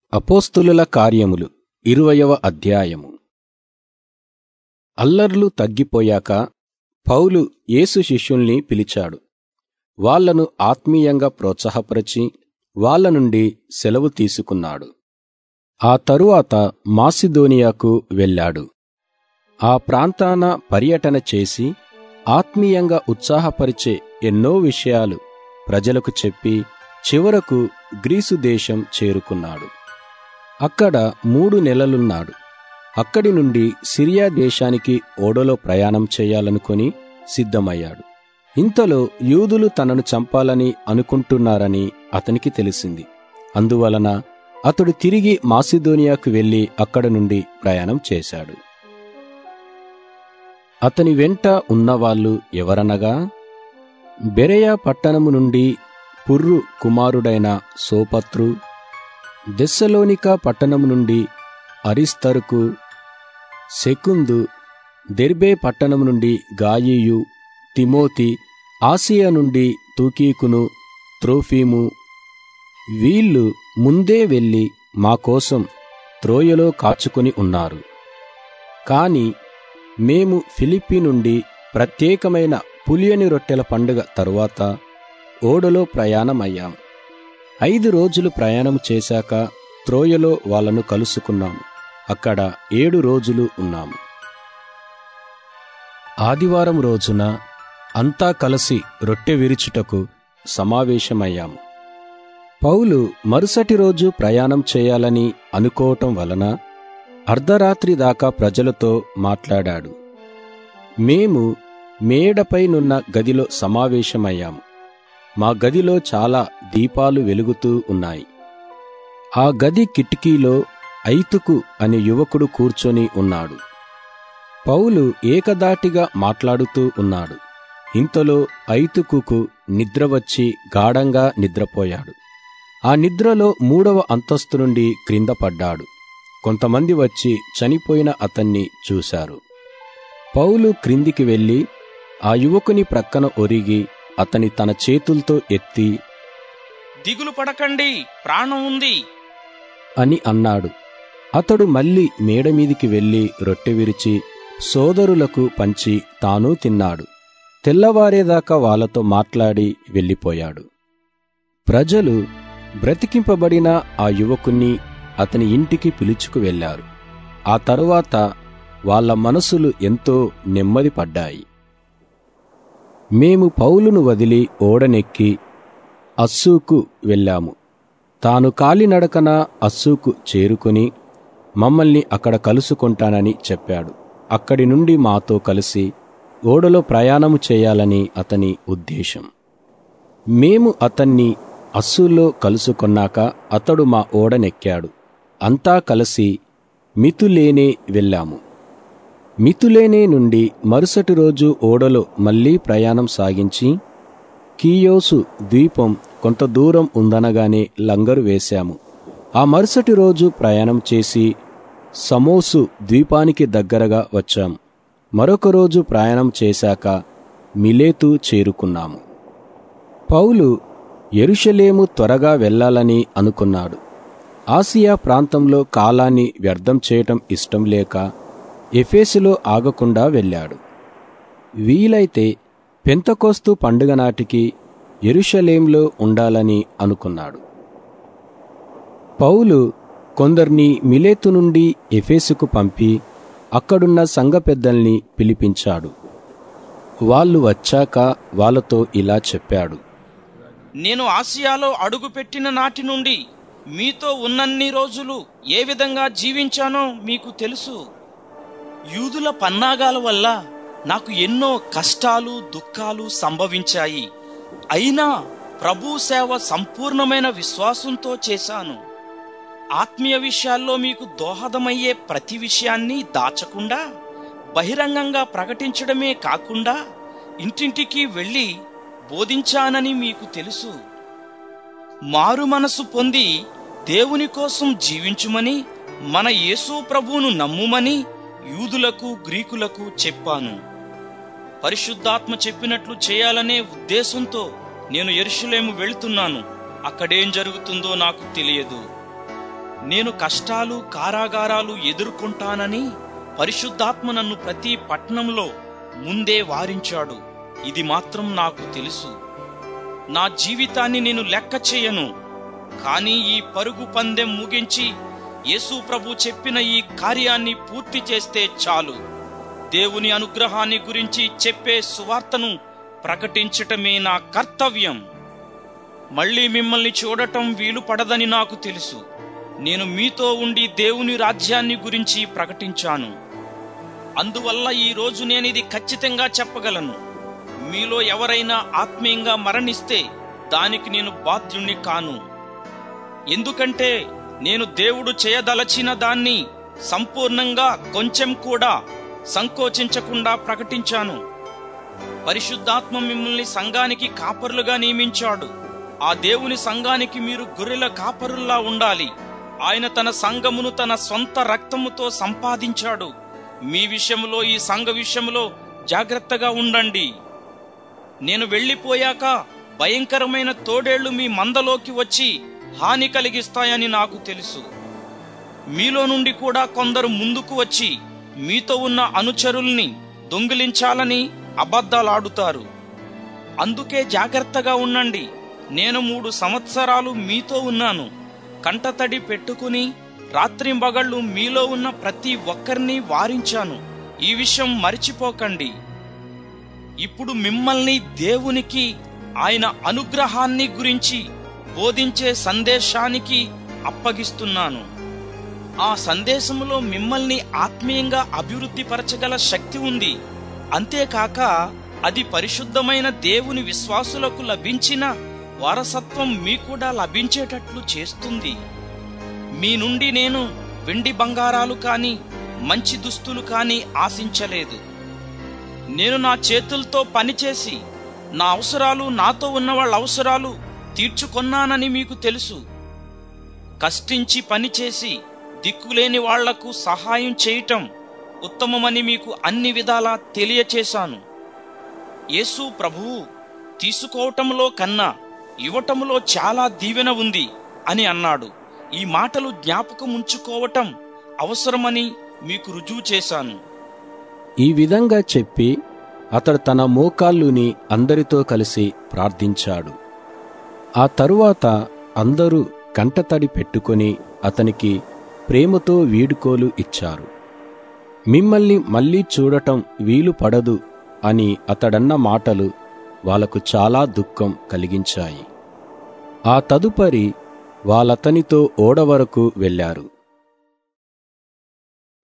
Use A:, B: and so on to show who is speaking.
A: అపోస్తులుల కార్యములు ఇరువయవ అధ్యాయము అల్లర్లు తగ్గిపోయాక పౌలు యేసు శిష్యుల్ని పిలిచాడు వాళ్ళను ఆత్మీయంగా ప్రోత్సాహపరిచి వాళ్ళ నుండి సెలవు తీసుకున్నాడు ఆ తరువాత మాసిదోనియాకు వెళ్ళాడు ఆ ప్రాంతాన పర్యటన చేసి ఆత్మీయంగా ఉత్సాహపరిచే ఎన్నో విషయాలు ప్రజలకు చెప్పి చివరకు గ్రీసు దేశం చేరుకున్నాడు అక్కడ మూడు నెలలున్నాడు అక్కడి నుండి సిరియా దేశానికి ఓడలో ప్రయాణం చేయాలనుకొని సిద్ధమయ్యాడు ఇంతలో యూదులు తనను చంపాలని అనుకుంటున్నారని అతనికి తెలిసింది అందువలన అతడు తిరిగి మాసిదోనియాకు వెళ్లి అక్కడ నుండి ప్రయాణం చేశాడు అతని వెంట ఉన్నవాళ్ళు ఎవరనగా బెరయా పట్టణము నుండి పుర్రు కుమారుడైన సోపత్రు దెస్సలోనికా పట్టణం నుండి అరిస్తరుకు శకుందు దెర్బే పట్టణం నుండి గాయియు తిమోతి ఆసియా నుండి తూకీకును త్రోఫీము వీళ్ళు ముందే వెళ్ళి మా కోసం త్రోయలో కాచుకొని ఉన్నారు కాని మేము ఫిలిప్పి నుండి ప్రత్యేకమైన పులియని రొట్టెల పండుగ తరువాత ఓడలో ప్రయాణమయ్యాం ఐదు రోజులు ప్రయాణం చేశాక త్రోయలో వాళ్ళను కలుసుకున్నాము అక్కడ ఏడు రోజులు ఉన్నాము ఆదివారం రోజున అంతా కలిసి రొట్టె విరుచుటకు సమావేశమయ్యాము పౌలు మరుసటి రోజు ప్రయాణం చేయాలని అనుకోవటం వలన అర్ధరాత్రి దాకా ప్రజలతో మాట్లాడాడు మేము మేడపైనున్న గదిలో సమావేశమయ్యాము మా గదిలో చాలా దీపాలు వెలుగుతూ ఉన్నాయి ఆ గది కిటికీలో ఐతుకు అనే యువకుడు కూర్చొని ఉన్నాడు పౌలు ఏకదాటిగా మాట్లాడుతూ ఉన్నాడు ఇంతలో ఐతుకుకు నిద్ర వచ్చి గాఢంగా నిద్రపోయాడు ఆ నిద్రలో మూడవ అంతస్తు నుండి క్రింద పడ్డాడు కొంతమంది వచ్చి చనిపోయిన అతన్ని చూశారు పౌలు క్రిందికి వెళ్ళి ఆ యువకుని ప్రక్కన ఒరిగి అతని తన చేతులతో ఎత్తి
B: దిగులు పడకండి ప్రాణం ఉంది
A: అని అన్నాడు అతడు మళ్ళీ మేడమీదికి వెళ్ళి రొట్టె విరిచి సోదరులకు పంచి తాను తిన్నాడు తెల్లవారేదాకా వాళ్ళతో మాట్లాడి వెళ్ళిపోయాడు ప్రజలు బ్రతికింపబడిన ఆ యువకుణ్ణి అతని ఇంటికి పిలుచుకు వెళ్లారు ఆ తరువాత వాళ్ళ మనసులు ఎంతో నెమ్మది పడ్డాయి మేము పౌలును వదిలి ఓడనెక్కి అస్సూకు వెళ్ళాము తాను కాలినడకన అస్సూకు చేరుకుని మమ్మల్ని అక్కడ కలుసుకుంటానని చెప్పాడు అక్కడి నుండి మాతో కలిసి ఓడలో ప్రయాణము చేయాలని అతని ఉద్దేశం మేము అతన్ని అస్సులో కలుసుకొన్నాక అతడు మా ఓడనెక్కాడు అంతా కలిసి మితులేనే వెళ్ళాము మితులేనే నుండి మరుసటి రోజు ఓడలో మళ్లీ ప్రయాణం సాగించి కీయోసు ద్వీపం కొంత దూరం ఉందనగానే లంగరు వేశాము ఆ మరుసటి రోజు ప్రయాణం చేసి సమోసు ద్వీపానికి దగ్గరగా వచ్చాం మరొక రోజు ప్రయాణం చేశాక మిలేతు చేరుకున్నాము పౌలు ఎరుషలేము త్వరగా వెళ్ళాలని అనుకున్నాడు ఆసియా ప్రాంతంలో కాలాన్ని వ్యర్థం చేయటం ఇష్టం లేక ఎఫేసులో ఆగకుండా వెళ్ళాడు వీలైతే పెంతకోస్తు పండుగ నాటికి ఎరుషలేంలో ఉండాలని అనుకున్నాడు పౌలు కొందరిని మిలేతు నుండి ఎఫేసుకు పంపి అక్కడున్న సంఘ పెద్దల్ని పిలిపించాడు వాళ్ళు వచ్చాక వాళ్ళతో ఇలా చెప్పాడు
B: నేను ఆసియాలో అడుగుపెట్టిన నాటి నుండి మీతో ఉన్నన్ని రోజులు ఏ విధంగా జీవించానో మీకు తెలుసు యూదుల పన్నాగాల వల్ల నాకు ఎన్నో కష్టాలు దుఃఖాలు సంభవించాయి అయినా ప్రభు సేవ సంపూర్ణమైన విశ్వాసంతో చేశాను ఆత్మీయ విషయాల్లో మీకు దోహదమయ్యే ప్రతి విషయాన్ని దాచకుండా బహిరంగంగా ప్రకటించడమే కాకుండా ఇంటింటికి వెళ్ళి బోధించానని మీకు తెలుసు మారు మనసు పొంది దేవుని కోసం జీవించుమని మన యేసు ప్రభువును నమ్ముమని యూదులకు గ్రీకులకు చెప్పాను పరిశుద్ధాత్మ చెప్పినట్లు చేయాలనే ఉద్దేశంతో నేను ఎరుషులేము వెళ్తున్నాను అక్కడేం జరుగుతుందో నాకు తెలియదు నేను కష్టాలు కారాగారాలు ఎదుర్కొంటానని పరిశుద్ధాత్మ నన్ను ప్రతి పట్టణంలో ముందే వారించాడు ఇది మాత్రం నాకు తెలుసు నా జీవితాన్ని నేను లెక్క చేయను కానీ ఈ పరుగు పందెం ముగించి యేసు ప్రభు చెప్పిన ఈ కార్యాన్ని పూర్తి చేస్తే చాలు దేవుని అనుగ్రహాన్ని గురించి చెప్పే సువార్తను ప్రకటించటమే నా కర్తవ్యం మళ్ళీ మిమ్మల్ని చూడటం వీలు పడదని నాకు తెలుసు నేను మీతో ఉండి దేవుని రాజ్యాన్ని గురించి ప్రకటించాను అందువల్ల ఈ రోజు నేను ఇది ఖచ్చితంగా చెప్పగలను మీలో ఎవరైనా ఆత్మీయంగా మరణిస్తే దానికి నేను బాధ్యుణ్ణి కాను ఎందుకంటే నేను దేవుడు చేయదలచిన దాన్ని సంపూర్ణంగా కొంచెం కూడా సంకోచించకుండా ప్రకటించాను పరిశుద్ధాత్మ మిమ్మల్ని సంఘానికి కాపరులుగా నియమించాడు ఆ దేవుని సంఘానికి మీరు గొర్రెల కాపరుల్లా ఉండాలి ఆయన తన సంఘమును తన సొంత రక్తముతో సంపాదించాడు మీ విషయంలో ఈ సంఘ విషయంలో జాగ్రత్తగా ఉండండి నేను వెళ్ళిపోయాక భయంకరమైన తోడేళ్లు మీ మందలోకి వచ్చి హాని కలిగిస్తాయని నాకు తెలుసు మీలో నుండి కూడా కొందరు ముందుకు వచ్చి మీతో ఉన్న అనుచరుల్ని దొంగిలించాలని అబద్ధాలాడుతారు అందుకే జాగ్రత్తగా ఉండండి నేను మూడు సంవత్సరాలు మీతో ఉన్నాను కంటతడి పెట్టుకుని రాత్రింబగళ్ళు మీలో ఉన్న ప్రతి ఒక్కరిని వారించాను ఈ విషయం మరిచిపోకండి ఇప్పుడు మిమ్మల్ని దేవునికి ఆయన అనుగ్రహాన్ని గురించి బోధించే సందేశానికి అప్పగిస్తున్నాను ఆ సందేశములో మిమ్మల్ని ఆత్మీయంగా అభివృద్ధి పరచగల శక్తి ఉంది అంతేకాక అది పరిశుద్ధమైన దేవుని విశ్వాసులకు లభించిన వారసత్వం మీ కూడా లభించేటట్లు చేస్తుంది మీ నుండి నేను వెండి బంగారాలు కాని మంచి దుస్తులు కాని ఆశించలేదు నేను నా చేతులతో పనిచేసి నా అవసరాలు నాతో ఉన్న వాళ్ళ అవసరాలు తీర్చుకొన్నానని మీకు తెలుసు కష్టించి పనిచేసి దిక్కులేని వాళ్లకు సహాయం చేయటం ఉత్తమమని మీకు అన్ని విధాలా తెలియచేశాను యేసు ప్రభువు తీసుకోవటంలో కన్నా ఇవ్వటంలో చాలా దీవెన ఉంది అని అన్నాడు ఈ మాటలు జ్ఞాపకం ఉంచుకోవటం అవసరమని మీకు రుజువు చేశాను
A: ఈ విధంగా చెప్పి అతడు తన మోకాళ్ళుని అందరితో కలిసి ప్రార్థించాడు ఆ తరువాత అందరూ కంటతడి పెట్టుకొని అతనికి ప్రేమతో వీడుకోలు ఇచ్చారు మిమ్మల్ని మళ్ళీ చూడటం వీలు పడదు అని అతడన్న మాటలు వాళ్లకు చాలా దుఃఖం కలిగించాయి ఆ తదుపరి వాళ్ళతనితో ఓడ వరకు వెళ్లారు